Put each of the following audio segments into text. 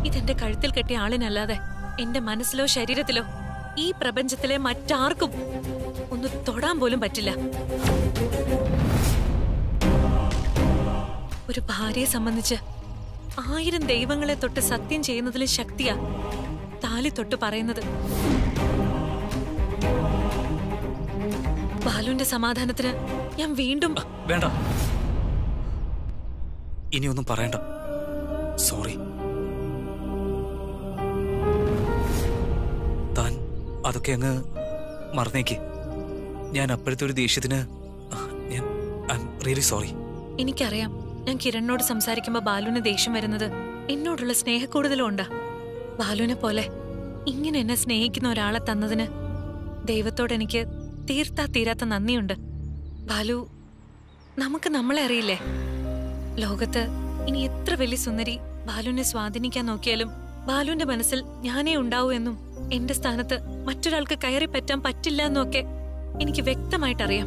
ഇതെന്റെ കഴുത്തിൽ കെട്ടിയ ആളിനല്ലാതെ എന്റെ മനസ്സിലോ ശരീരത്തിലോ ഈ പ്രപഞ്ചത്തിലെ മറ്റാർക്കും ഒന്ന് തൊടാൻ പോലും പറ്റില്ല ഒരു ഭാര്യയെ സംബന്ധിച്ച് ആയിരം ദൈവങ്ങളെ തൊട്ട് സത്യം ചെയ്യുന്നതിലും ശക്തിയാ താലി തൊട്ട് പറയുന്നത് ബാലുവിന്റെ സമാധാനത്തിന് ഞാൻ വീണ്ടും ആ, വേണ്ട ഇനിയൊന്നും പറയണ്ട സോറി താൻ അതൊക്കെ അങ്ങ് മറന്നേക്ക് ഞാൻ അപ്പോഴത്തെ ഒരു ദേഷ്യത്തിന് ആ, ഞാൻ ഐ എം റിയലി സോറി എനിക്കറിയാം ഞാൻ കിരണിനോട് സംസാരിക്കുമ്പോ ബാലുവിന് ദേഷ്യം വരുന്നത് എന്നോടുള്ള സ്നേഹക്കൂടുതലും ഉണ്ടാ ബാലുവിനെ പോലെ ഇങ്ങനെ എന്നെ സ്നേഹിക്കുന്ന ഒരാളെ തന്നതിന് ദൈവത്തോട് എനിക്ക് തീർത്താ തീരാത്ത നന്ദിയുണ്ട് ബാലു നമുക്ക് നമ്മളെ അറിയില്ലേ ലോകത്ത് ഇനി എത്ര വലിയ സുന്ദരി ബാലുവിനെ സ്വാധീനിക്കാൻ നോക്കിയാലും ബാലുവിന്റെ മനസ്സിൽ ഞാനേ ഉണ്ടാവൂ എന്നും എന്റെ സ്ഥാനത്ത് മറ്റൊരാൾക്ക് കയറി പറ്റാൻ പറ്റില്ല എന്നൊക്കെ എനിക്ക് വ്യക്തമായിട്ടറിയാം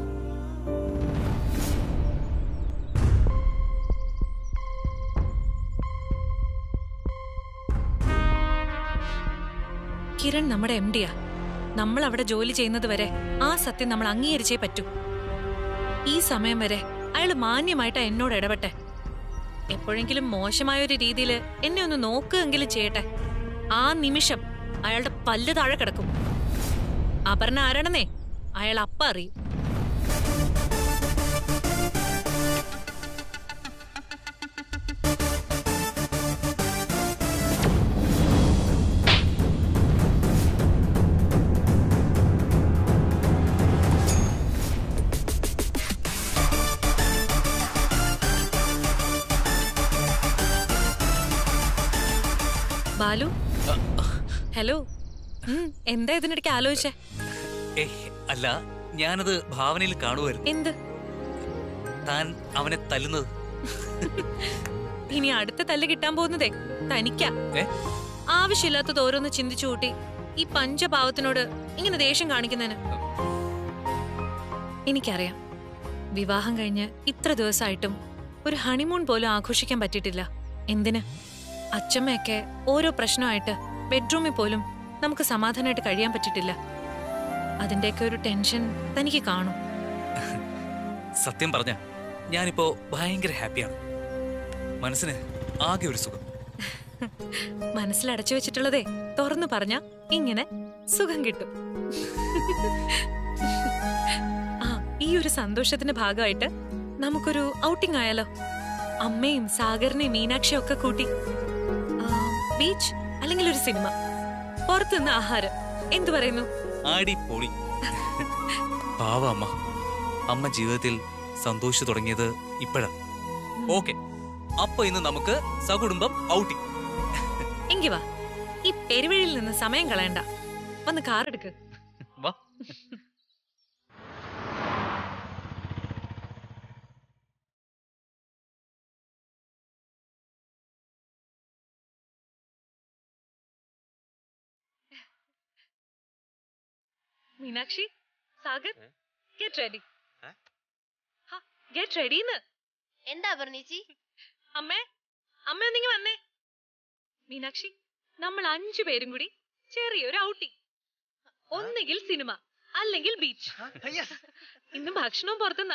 കിരൺ നമ്മുടെ എം ഡിയാ നമ്മൾ അവിടെ ജോലി ചെയ്യുന്നത് വരെ ആ സത്യം നമ്മൾ അംഗീകരിച്ചേ പറ്റൂ ഈ സമയം വരെ അയാൾ മാന്യമായിട്ടാ എന്നോട് ഇടപെട്ടെ എപ്പോഴെങ്കിലും മോശമായ ഒരു രീതിയിൽ എന്നെ ഒന്ന് നോക്കുകയെങ്കിലും ചെയ്യട്ടെ ആ നിമിഷം അയാളുടെ പല്ല് താഴെ കിടക്കും അപർണ ആരാണെന്നേ അയാൾ അപ്പ അറിയും ബാലു ഹലോ ഉം, എന്താ ഇതിനിടയ്ക്ക് ആലോചിച്ചേ ഏ അല്ല ഞാനത് ഭാവനയിൽ കാണുമായിരുന്നു എന്ത് താൻ അവനെ തല്ലുന്നത് ഇനി അടുത്ത തല്ല് കിട്ടാൻ പോകുന്നതേ തനിക്കാ ഏ ആവശ്യമില്ലാത്തത് ഓരോന്ന് ചിന്തിച്ചു കൂട്ടി ഈ പഞ്ചഭാവത്തിനോട് ഇങ്ങനെ ദേഷ്യം കാണിക്കുന്നതിന് എനിക്കറിയാം വിവാഹം കഴിഞ്ഞ് ഇത്ര ദിവസമായിട്ടും ഒരു ഹണിമൂൺ പോലും ആഘോഷിക്കാൻ പറ്റിയിട്ടില്ല എന്തിന് അച്ചമ്മയൊക്കെ ഓരോ പ്രശ്നമായിട്ട് ബെഡ്റൂമിൽ പോലും നമുക്ക് സമാധാനമായിട്ട് കഴിയാൻ പറ്റിയിട്ടില്ല അതിന്റെയൊക്കെ ഒരു ടെൻഷൻ തനിക്ക് കാണും സത്യം പറഞ്ഞ ഞാനിപ്പോ ഭയങ്കര ഹാപ്പിയാണ് മനസ്സിന് ആകെ ഒരു സുഖം മനസ്സിലടച്ചു വെച്ചിട്ടുള്ളതേ തുറന്നു പറഞ്ഞ ഇങ്ങനെ സുഖം കിട്ടും ആ ഈ ഒരു സന്തോഷത്തിന്റെ ഭാഗമായിട്ട് നമുക്കൊരു ഔട്ടിംഗ് ആയാലോ അമ്മയും സാഗറിനെയും മീനാക്ഷിയും ഒക്കെ കൂട്ടി ബീച്ച് അല്ലെങ്കിൽ ഒരു സിനിമ പുറത്തുനിന്ന് ആഹാരം എന്തു പറയുന്നു ആടി പൊളി പാവ അമ്മ അമ്മ ജീവിതത്തിൽ സന്തോഷിച്ചു തുടങ്ങിയത് ഇപ്പോഴാ ഓക്കെ അപ്പൊ ഇന്ന് നമുക്ക് സകുടുംബം ഔട്ടിംഗ് എങ്കി വാ ഈ പെരുവഴിയിൽ നിന്ന് സമയം കളയണ്ട വന്ന് കാർ എടുക്ക് വാ Meenakshi Sagar get ready get റെഡിന്ന് എന്താ പറഞ്ഞേച്ചി അമ്മേ അമ്മ ഒന്നിങ്ങി വന്നേ മീനാക്ഷി നമ്മൾ അഞ്ചു പേരും കൂടി ചെറിയൊരു ഔട്ടിംഗ് ഒന്നുകിൽ സിനിമ അല്ലെങ്കിൽ ബീച്ച് ഇന്ന് ഭക്ഷണവും പുറത്തുനിന്നാ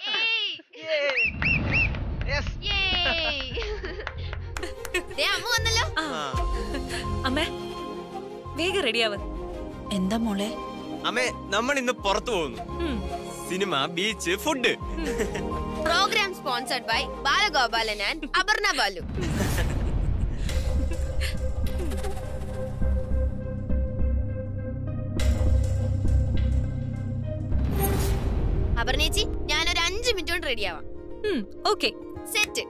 ദേ അമ്മ വന്നല്ലോ ആ. അമ്മേ വേഗം റെഡിയാവ് എന്താ മോളെ അമ്മേ നമ്മൾ ഇന്ന് പുറത്തു പോകുന്നു cinema beach food programme sponsored by Balagopalan and Aparna Balu അപർണേച്ചി ഞാനൊരു അഞ്ച് മിനിറ്റ് കൊണ്ട് റെഡിയാവാം ഓക്കെ സെറ്റ്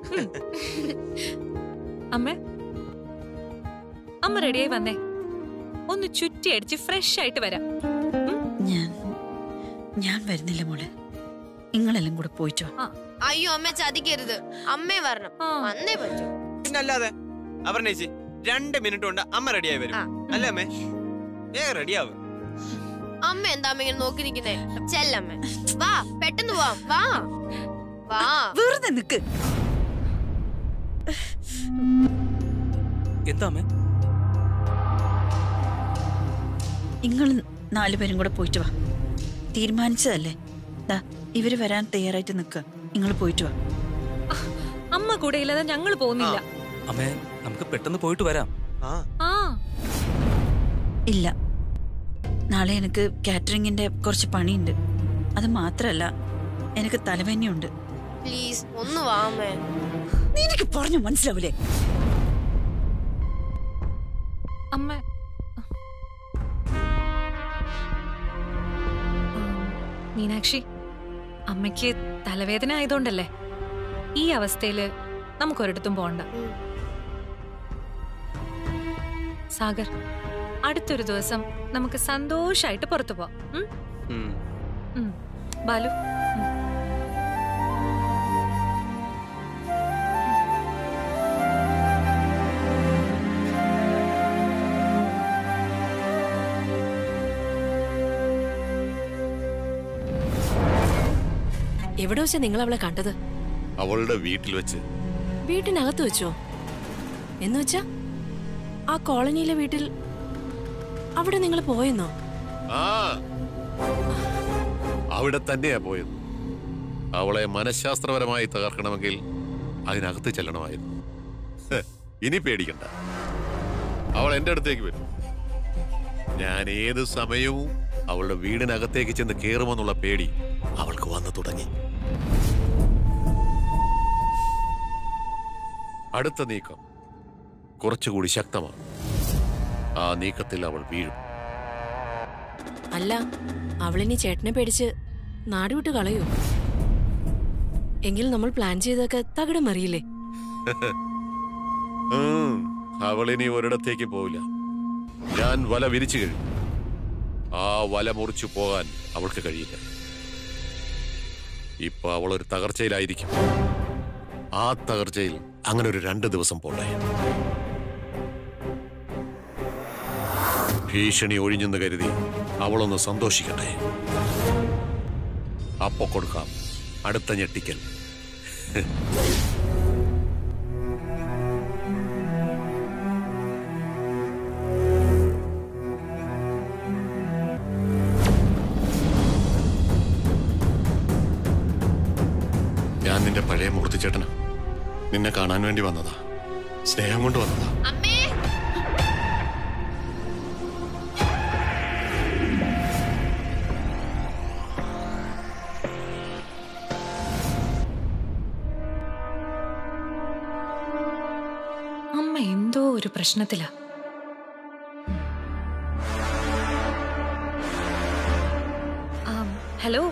അമ്മേ അമ്മ റെഡിയായി വന്നേ ഒന്ന് ചുറ്റി അടിച്ച് ഫ്രഷ് ആയിട്ട് വരാം ഞാൻ ഞാൻ വരുന്നില്ല മോളെ നിങ്ങളെല്ലാം കൂടെ പോയിട്ടോ അയ്യോ അമ്മ ചതിക്കരുത് അമ്മേ വരണം ആ. വന്നേ പറ്റൂ പിന്നല്ലാതെ അപർണേച്ചി രണ്ട് മിനിറ്റ് കൊണ്ട് അമ്മ റെഡിയായി വരും ആ. അല്ലേ അമ്മേ ഏ റെഡിയാവും അമ്മ എന്താ അമ്മ ഇങ്ങനെ നോക്കി നിൽക്കുന്നേ ചെല്ലമ്മ വാ പെട്ടെന്ന് പോവാം വാ വാ വെറുതെ നിക്ക് എന്താ അമ്മേ നിങ്ങൾ നാലുപേരും കൂടെ പോയിട്ട് വാ തീരുമാനിച്ചതല്ലേ ദാ ഇവര് വരാൻ തയ്യാറായിട്ട് നിൽക്കുക നിങ്ങൾ പോയിട്ട് വാ അമ്മ കൂടെ ഇല്ലാതെ ഞങ്ങൾ പോകുന്നില്ല അമ്മേ നമുക്ക് പെട്ടെന്ന് പോയിട്ട് വരാം ആ ആ ഇല്ല നാളെ എനിക്ക് കാറ്ററിങ്ങിന്റെ കുറച്ച് പണിയുണ്ട് അത് മാത്രല്ല എനിക്ക് തലവേദനയുണ്ട് പ്ലീസ് ഒന്ന് വാ അമ്മേ നിനക്ക് പറഞ്ഞു മനസ്സിലാവില്ലേ അമ്മ ഉം, മീനാക്ഷി അമ്മയ്ക്ക് തലവേദന ആയതുകൊണ്ടല്ലേ ഈ അവസ്ഥയില് നമുക്കൊരിടത്തും പോണ്ട ഉം. സാഗർ അടുത്തൊരു ദിവസം നമുക്ക് സന്തോഷായിട്ട് പുറത്തു പോവാം ഉം? ഉം. ഉം. ബാലു ഉം. എവിടെ വെച്ചാ നിങ്ങൾ അവളെ കണ്ടത് അവളുടെ വീട്ടിൽ വെച്ച് വീട്ടിനകത്ത് വെച്ചോ എന്ന് വെച്ചാ ആ കോളനിയിലെ വീട്ടിൽ അവിടെ നിങ്ങൾ പോയെന്നോ ആ അവിടെ തന്നെയാ പോയത് അവളെ മനഃശാസ്ത്രപരമായി തകർക്കണമെങ്കിൽ അതിനകത്ത് ചെല്ലണമായിരുന്നു ഹ്, ഇനി പേടിക്കണ്ട അവൾ എന്റെ അടുത്തേക്ക് വരും ഞാൻ ഏത് സമയവും അവളുടെ വീടിനകത്തേക്ക് ചെന്ന് കയറുമെന്നുള്ള പേടി അവൾക്ക് വന്നു തുടങ്ങി അടുത്ത നീക്കം കുറച്ചുകൂടി ശക്തമാണ് ആ നീക്കത്തിൽ അവൾ വീഴും അല്ല അവളിനി ചേട്ടനെ പേടിച്ച് നാട് വിട്ട് കളയോ എങ്കിൽ നമ്മൾ പ്ലാൻ ചെയ്തൊക്കെ തകിടം അറിയില്ലേ ഉം, അവളിനി ഒരിടത്തേക്ക് പോവില്ല ഞാൻ വല വിരിച്ചു കഴിഞ്ഞു ആ വല മുറിച്ചു പോകാൻ അവൾക്ക് കഴിയില്ല ഇപ്പൊ അവൾ ഒരു തകർച്ചയിലായിരിക്കും ആ തകർച്ചയിൽ അങ്ങനെ ഒരു രണ്ട് ദിവസം പോട്ടെ ഭീഷണി ഒഴിഞ്ഞെന്ന് കരുതി അവളൊന്ന് സന്തോഷിക്കട്ടെ അപ്പൊ കൊടുക്കാം അടുത്ത ഞെട്ടിക്കൽ ഞാൻ നിന്റെ പഴയ മൂർത്തിച്ചേട്ടനാ നിന്നെ കാണാൻ വേണ്ടി വന്നതാ സ്നേഹം കൊണ്ട് വന്നതാ അമ്മേ അമ്മ എന്തോ ഒരു പ്രശ്നത്തിലാ ആം, ഹലോ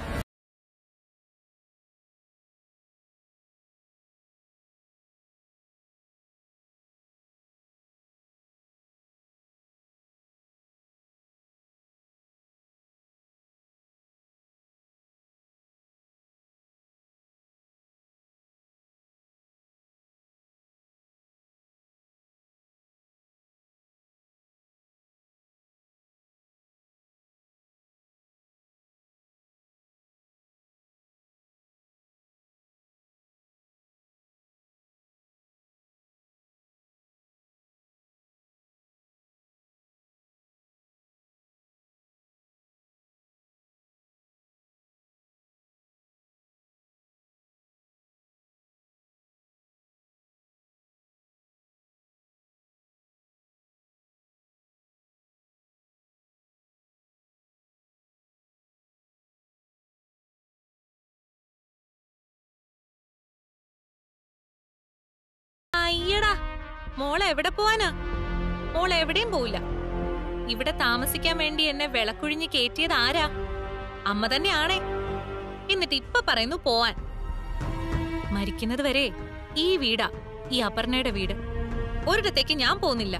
അയ്യടാ മോൾ എവിടെ പോവാനാ മോൾ എവിടെയും പോവില്ല ഇവിടെ താമസിക്കാൻ വേണ്ടി എന്നെ വിളക്കുഴിഞ്ഞ് കേറ്റിയത് ആരാ അമ്മ തന്നെയാണേ എന്നിട്ട് ഇപ്പൊ പറയുന്നു പോവാൻ മരിക്കുന്നത് വരെ ഈ വീടാ ഈ അപർണയുടെ വീട് ഒരിടത്തേക്ക് ഞാൻ പോകുന്നില്ല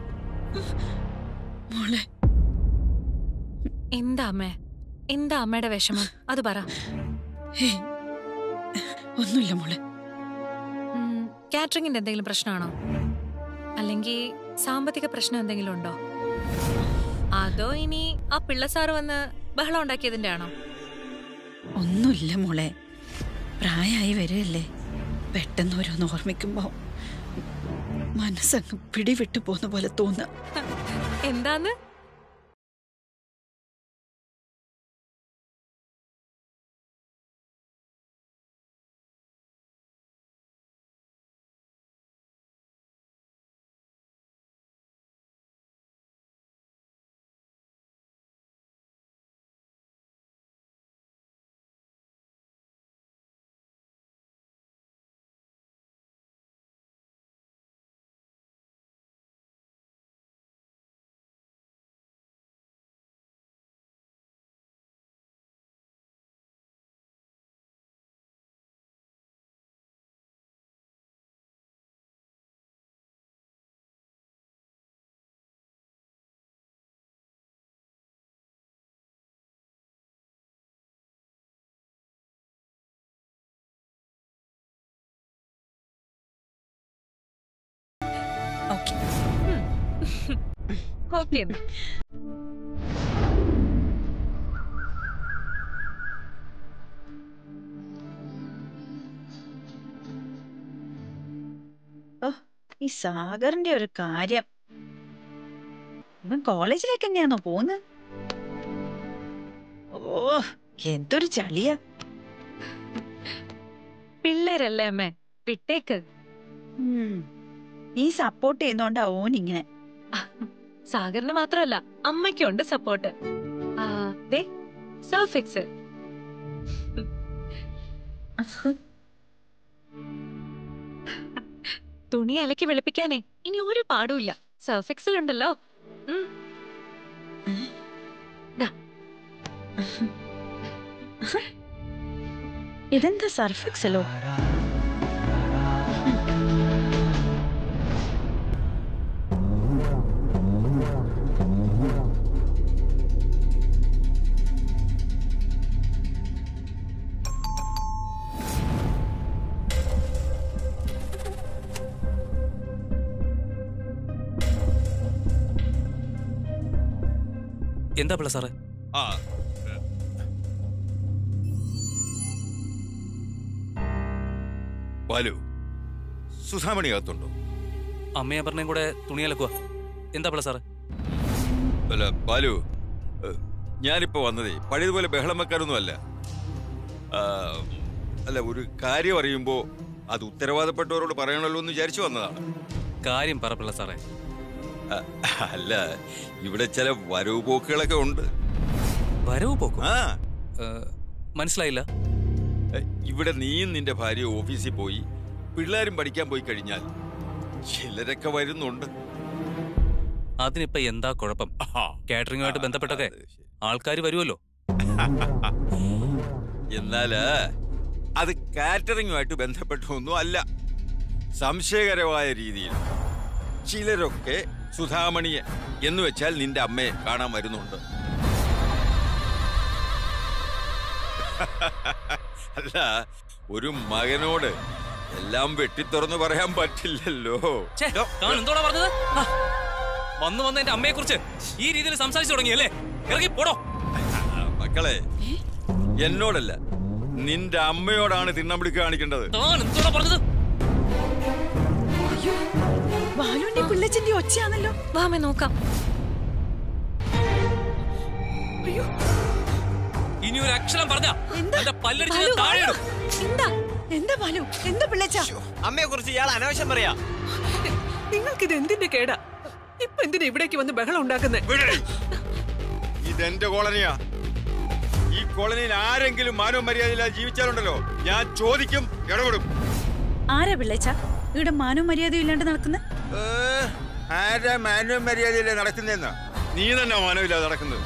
മോളെ എന്താ അമ്മേ എന്താ അമ്മയുടെ വിഷമം അത് പറ ഹേയ്, ഒന്നുമില്ല മോളെ ഉം, കാറ്ററിംഗിന്റെ എന്തെങ്കിലും പ്രശ്നമാണോ അല്ലെങ്കിൽ സാമ്പത്തിക പ്രശ്നം എന്തെങ്കിലും ഉണ്ടോ അതോ ഇനി ആ പിള്ളസാറ് വന്ന് ബഹളം ഉണ്ടാക്കിയതിന്റെ ആണോ ഒന്നുമില്ല മോളെ പ്രായമായി വരികയല്ലേ പെട്ടെന്ന് ഓരോന്ന് ഓർമ്മിക്കുമ്പോ മനസ്സങ്ങ് പിടിവിട്ടു പോകുന്ന പോലെ തോന്നുക എന്താന്ന് ഓക്കെ ഓ ഈ സാഗറിന്റെ ഒരു കാര്യം ഇവൻ കോളേജിലേക്ക് എങ്ങനെയാണോ പോകുന്നത് ഓ എന്തൊരു ചളിയാ പിള്ളേരല്ലേ അമ്മേ വിട്ടേക്ക് ഉം. നീ സപ്പോർട്ട് ചെയ്യുന്നോണ്ടാ ഓൻ ഇങ്ങനെ സാഗറിന് മാത്രമല്ല അമ്മയ്ക്കുണ്ട് സപ്പോർട്ട് ദേ സർഫിക്സ് തുണി അലക്കി വെളുപ്പിക്കാനേ ഇനി ഒരു പാടുമില്ല സർഫിക്സിൽ ഉണ്ടല്ലോ ഉം. ഇതെന്താ സർഫിക്സലോ എന്താ പിള്ള സാറേ ആ ബാലു സുധാമണി അകത്തുണ്ടോ അമ്മയും അപർണയും കൂടെ തുണി അലക്കുക എന്താ പിള്ള സാറേ അല്ല ബാലു ഏ, ഞാനിപ്പോ വന്നതേ പഴയതുപോലെ ബഹളം വെക്കാനൊന്നും അല്ല ആ, അല്ല ഒരു കാര്യം അറിയുമ്പോ അത് ഉത്തരവാദപ്പെട്ടവരോട് പറയണല്ലോ എന്ന് വിചാരിച്ചു വന്നതാണ് കാര്യം പറ പിള്ള സാറേ ആ, അല്ല ഇവിടെ ചില വരവ് പോക്കുകളൊക്കെ ഉണ്ട് വരവ് പോക്കും ആ മനസ്സിലായില്ല ഏ, ഇവിടെ നീയും നിന്റെ ഭാര്യ ഓഫീസിൽ പോയി പിള്ളേരും പഠിക്കാൻ പോയി കഴിഞ്ഞാൽ ചിലരൊക്കെ വരുന്നുണ്ട് അതിനിപ്പോ എന്താ കുഴപ്പം ആഹാ. കാറ്ററിംഗുമായിട്ട് ബന്ധപ്പെട്ടൊക്കെ അത് ശരി. ആൾക്കാർ വരുമല്ലോ എന്നാല് അത് കാറ്ററിംഗുമായിട്ട് ബന്ധപ്പെട്ടൊന്നും അല്ല സംശയകരമായ രീതിയിൽ ചിലരൊക്കെ സുധാമണിയെ എന്ന് വെച്ചാൽ നിന്റെ അമ്മയെ കാണാൻ വരുന്നുണ്ട് അല്ല ഒരു മകനോട് എല്ലാം വെട്ടിത്തുറന്ന് പറയാൻ പറ്റില്ലല്ലോ ഛേ, താൻ എന്തോടാ പറഞ്ഞത് ആ, വന്നു വന്ന എന്റെ അമ്മയെ കുറിച്ച് ഈ രീതിയിൽ സംസാരിച്ചു തുടങ്ങിയല്ലേ ഇറങ്ങി പോടോ ആ, മക്കളെ എന്നോടല്ല നിന്റെ അമ്മയോടാണ് തിണ്ണമ്പിടിക്ക് കാണിക്കേണ്ടത് താൻ എന്തോടാ പറഞ്ഞത് ബാലുവിന്റെ പിള്ളച്ചന്റെ ഒച്ചയാണല്ലോ വാമേ നോക്കാം ഇനി ഒരു അക്ഷരം പറഞ്ഞ എന്താ? എന്റെ പല്ലടിച്ച് ബാലു, ഞാൻ താഴെ ഇടും എന്താ എന്താ ബാലു എന്താ പിള്ളച്ച അമ്മയെ കുറിച്ച് ഇയാൾ അനാവശ്യം പറയാ നിങ്ങൾക്കിത് എന്തിന്റെ കേടാ ഇപ്പൊ എന്തിനാ ഇവിടേക്ക് വന്ന് ബഹളം ഉണ്ടാക്കുന്നേ വിടടി. ഇതെന്റെ കോളനിയാ ഈ കോളനിയിൽ ആരെങ്കിലും മാനവ മര്യാദയില്ലാതെ ജീവിച്ചാലുണ്ടല്ലോ ഞാൻ ചോദിക്കും ഇടപെടും ആരാ പിള്ളച്ച ഇവിടെ മാനവും മര്യാദയും ഇല്ലാണ്ട് നടക്കുന്ന ഏ, ആരാ മാനവ മര്യാദയില്ലേ നടക്കുന്നതെന്നാ നീ തന്നെ മാനവില്ലാതെ നടക്കുന്നത്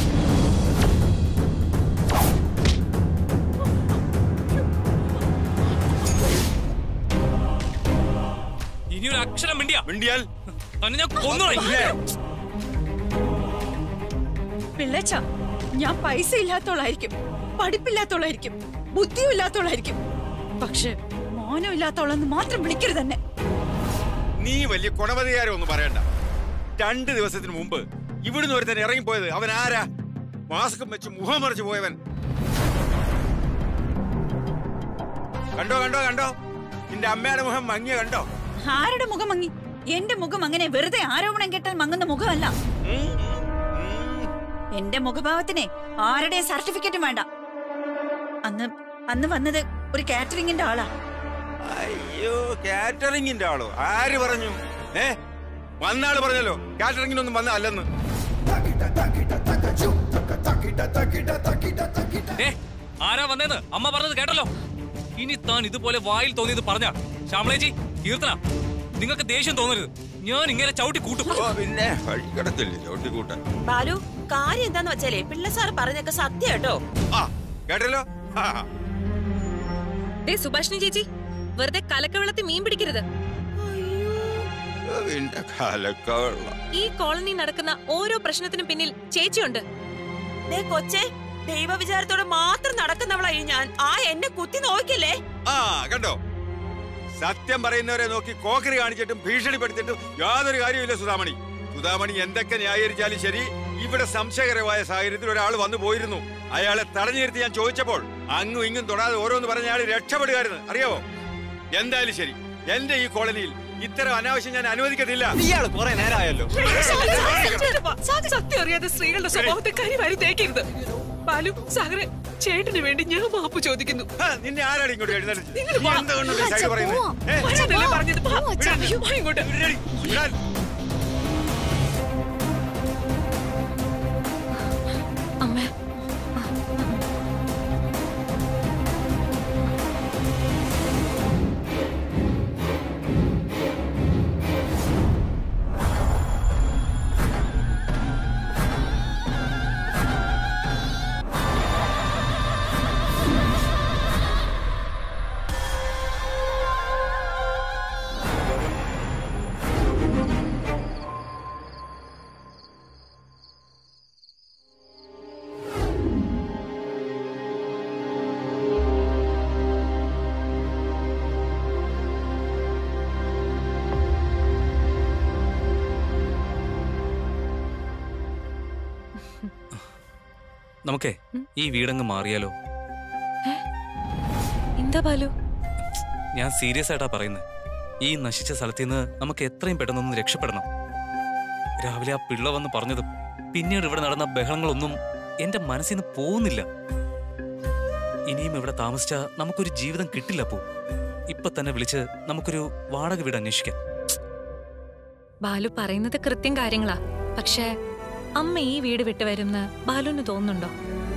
ഇനി ഒരു അക്ഷരം മിണ്ടിയാ മിണ്ടിയാൽ തന്നെ ഞാൻ കൊന്നുകളയും. ഇല്ലേ? പിള്ളച്ച ഞാൻ പൈസ ഇല്ലാത്തോളായിരിക്കും പഠിപ്പില്ലാത്തോളായിരിക്കും ബുദ്ധിയും ഇല്ലാത്തോളായിരിക്കും പക്ഷെ മോനം ഇല്ലാത്തോളെന്ന് മാത്രം വിളിക്കരുത് തന്നെ നീ വലിയ കുണപതികാരം ഒന്നും പറയണ്ട രണ്ട് ദിവസത്തിന് മുമ്പ് ഇവിടുന്ന് ഒരുത്തൻ ഇറങ്ങിപ്പോയത് അവൻ ആരാ മാസ്കും വെച്ച് മുഖം മറിച്ച് പോയവൻ കണ്ടോ കണ്ടോ കണ്ടോ നിന്റെ അമ്മയുടെ മുഖം മങ്ങിയ കണ്ടോ ആരുടെ മുഖം മങ്ങി എന്റെ മുഖം അങ്ങനെ വെറുതെ ആരോപണം കേട്ടാൽ മങ്ങുന്ന മുഖമല്ല ഉം, ഉം. എന്റെ മുഖഭാവത്തിനെ ആരുടെയും സർട്ടിഫിക്കറ്റും വേണ്ട അന്ന് അന്ന് വന്നത് ഒരു കാറ്ററിംഗിന്റെ ആളാ അയ്യോ കാറ്ററിംഗിന്റെ ആളോ ആര് പറഞ്ഞു ഏ വന്നാള് പറഞ്ഞല്ലോ കാറ്ററിംഗിനൊന്നും വന്ന അല്ലെന്ന് ഏ, ആരാ വന്നേന്ന് അമ്മ പറഞ്ഞത് കേട്ടല്ലോ ഇനി താൻ ഇതുപോലെ വായിൽ തോന്നിയത് പറഞ്ഞ ശ്യാമളേജി കീർത്തന നിങ്ങൾക്ക് ദേഷ്യം തോന്നരുത് ഞാൻ ഇങ്ങനെ ചവിട്ടി കൂട്ടും ഓ പിന്നെ വഴിക്കടത്തില്ലേ ചവിട്ടിക്കൂട്ടാൻ ബാലു കാര്യം എന്താന്ന് വെച്ചാലേ പിള്ള സാർ പറഞ്ഞൊക്കെ സത്യം കേട്ടോ ആ കേട്ടല്ലോ ആ, ദേ സുഭാഷിണി ചേച്ചി വെറുതെ കലക്കവെള്ളത്തിൽ മീൻ പിടിക്കരുത് നിന്റെ കലക്കവെള്ളം ഈ കോളനി നടക്കുന്ന ഓരോ പ്രശ്നത്തിനും പിന്നിൽ ചേച്ചിയുണ്ട് ദേ കൊച്ചെ ദൈവവിചാരത്തോടെ മാത്രം നടക്കുന്നവളാ ഈ ഞാൻ ആ എന്നെ കുത്തി നോക്കില്ലേ ആ കണ്ടോ സത്യം പറയുന്നവരെ നോക്കി കോക്കറി കാണിച്ചിട്ടും ഭീഷണിപ്പെടുത്തിയിട്ടും യാതൊരു കാര്യമില്ല സുധാമണി സുധാമണി എന്തൊക്കെ ന്യായീകരിച്ചാലും ശരി ഇവിടെ സംശയകരമായ സാഹചര്യത്തിൽ ഒരാൾ വന്നു പോയിരുന്നു അയാളെ തടഞ്ഞു നിർത്തി ഞാൻ ചോദിച്ചപ്പോൾ അങ്ങും ഇങ്ങും തൊടാതെ ഓരോന്ന് പറഞ്ഞ അയാൾ രക്ഷപ്പെടുകയായിരുന്നു അറിയാവോ എന്തായാലും ശരി എന്റെ ഈ കോളനിയിൽ ഇത്തരം അനാവശ്യം ഞാൻ അനുവദിക്കത്തില്ല ഇയാള് കുറെ നേരമായല്ലോ സത്യം അറിയാതെ സ്ത്രീകളുടെ സ്വഭാവത്തെ കരിവാരി തേക്കരുത് ബാലു സാഗറെ ചേട്ടന് വേണ്ടി ഞാൻ മാപ്പ് ചോദിക്കുന്നു ഹാ, നിന്നെ ആരാണ് ഇങ്ങോട്ട് എഴുന്നള്ളിച്ചത്? നിങ്ങൾ നീ വാ. എന്താ കൊണ്ടുവന്ന് ഈ സൈഡ് പറയുന്നത്? ഏ? വരാനല്ലേ പറഞ്ഞത് വാ, വിടടി. വാ ഇങ്ങോട്ട് വിടടി. വിടാൻ. അമ്മ നമുക്കേ ഈ വീടങ്ങ് മാറിയാലോ എന്താ ബാലു ഞാൻ സീരിയസ് ആയിട്ടാ പറയുന്നത് ഈ നശിച്ച സ്ഥലത്ത് നിന്ന് നമുക്ക് എത്രയും പെട്ടെന്നൊന്ന് രക്ഷപ്പെടണം രാവിലെ ആ പിള്ള വന്ന് പറഞ്ഞതും പിന്നീട് ഇവിടെ നടന്ന ബഹളങ്ങളൊന്നും എന്റെ മനസ്സിൽ നിന്ന് പോകുന്നില്ല ഇനിയും ഇവിടെ താമസിച്ച നമുക്കൊരു ജീവിതം കിട്ടില്ല പോ ഇപ്പൊ തന്നെ വിളിച്ച് നമുക്കൊരു വാടക വീട് അന്വേഷിക്കാം ബാലു പറയുന്നത് കൃത്യം കാര്യങ്ങളാ പക്ഷേ അമ്മ ഈ വീട് വിട്ട് വരുന്ന ബാലുവിന് തോന്നുന്നുണ്ടോ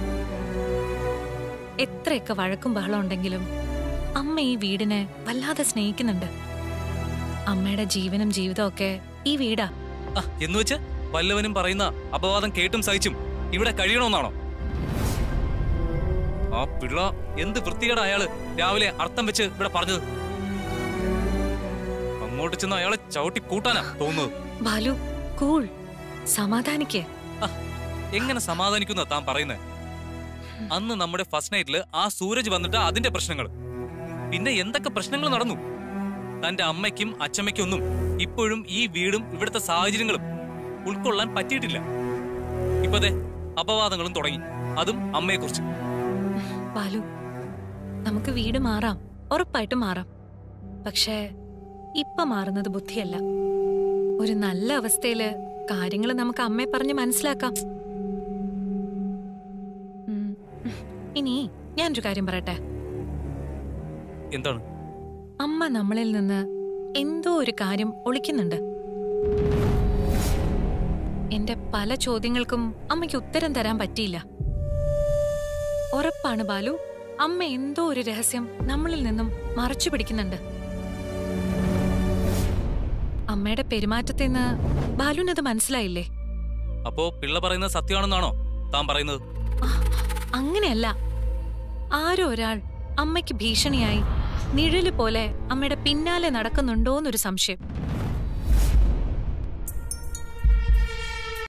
എത്രയൊക്കെ വഴക്കും ബഹളം ഉണ്ടെങ്കിലും അമ്മ ഈ വീടിനെ വല്ലാതെ സ്നേഹിക്കുന്നുണ്ട് അമ്മയുടെ ജീവനും ജീവിതവും ഒക്കെ ഈ വീടാ ആ എന്ന് വെച്ച് വല്ലവനും പറയുന്ന അപവാദം കേട്ടും സഹിച്ചും ഇവിടെ കഴിയണമെന്നാണോ ആ പിള്ള എന്ത് വൃത്തികേടാ അയാള് രാവിലെ അർത്ഥം വെച്ച് ഇവിടെ പറഞ്ഞത് അങ്ങോട്ട് ചെന്ന് അയാളെ ചവിട്ടി കൂട്ടാനാ തോന്നുന്നത് ബാലു കൂൾ സമാധാനിക്ക് ആ, എങ്ങനെ സമാധാനിക്കുന്ന താൻ പറയുന്നത് അന്ന് നമ്മുടെ ഫസ്റ്റ് നൈറ്റില് ആ സൂരജ് വന്നിട്ട് അതിന്റെ പ്രശ്നങ്ങൾ പിന്നെ എന്തൊക്കെ പ്രശ്നങ്ങൾ നടന്നു തന്റെ അമ്മയ്ക്കും അച്ഛമ്മയ്ക്കും ഒന്നും ഇപ്പോഴും ഈ വീടും ഇവിടുത്തെ സാഹചര്യങ്ങളും ഉൾക്കൊള്ളാൻ പറ്റിയിട്ടില്ല ഇപ്പതെ അപവാദങ്ങളും തുടങ്ങി അതും അമ്മയെക്കുറിച്ച് ബാലു നമുക്ക് വീട് മാറാം ഉറപ്പായിട്ടും മാറാം പക്ഷേ ഇപ്പൊ മാറുന്നത് ബുദ്ധിയല്ല ഒരു നല്ല അവസ്ഥയില് കാര്യങ്ങൾ നമുക്ക് അമ്മയെ പറഞ്ഞ് മനസ്സിലാക്കാം ഉം. ഇനി ഞാനൊരു കാര്യം പറയട്ടെ എന്താണ് അമ്മ നമ്മളിൽ നിന്ന് എന്തോ ഒരു കാര്യം ഒളിക്കുന്നുണ്ട് എന്റെ പല ചോദ്യങ്ങൾക്കും അമ്മയ്ക്ക് ഉത്തരം തരാൻ പറ്റിയില്ല ഉറപ്പാണ് ബാലു അമ്മ എന്തോ ഒരു രഹസ്യം നമ്മളിൽ നിന്നും മറച്ചു പിടിക്കുന്നുണ്ട് അമ്മയുടെ പെരുമാറ്റത്തിൽ നിന്ന് ബാലുവിനത് മനസ്സിലായില്ലേ അപ്പോ പിള്ള പറയുന്നത് സത്യമാണെന്നാണോ താൻ പറയുന്നത് ആ, അങ്ങനെയല്ല ആരോ ഒരാൾ അമ്മയ്ക്ക് ഭീഷണിയായി നിഴല് പോലെ അമ്മയുടെ പിന്നാലെ നടക്കുന്നുണ്ടോന്നൊരു സംശയം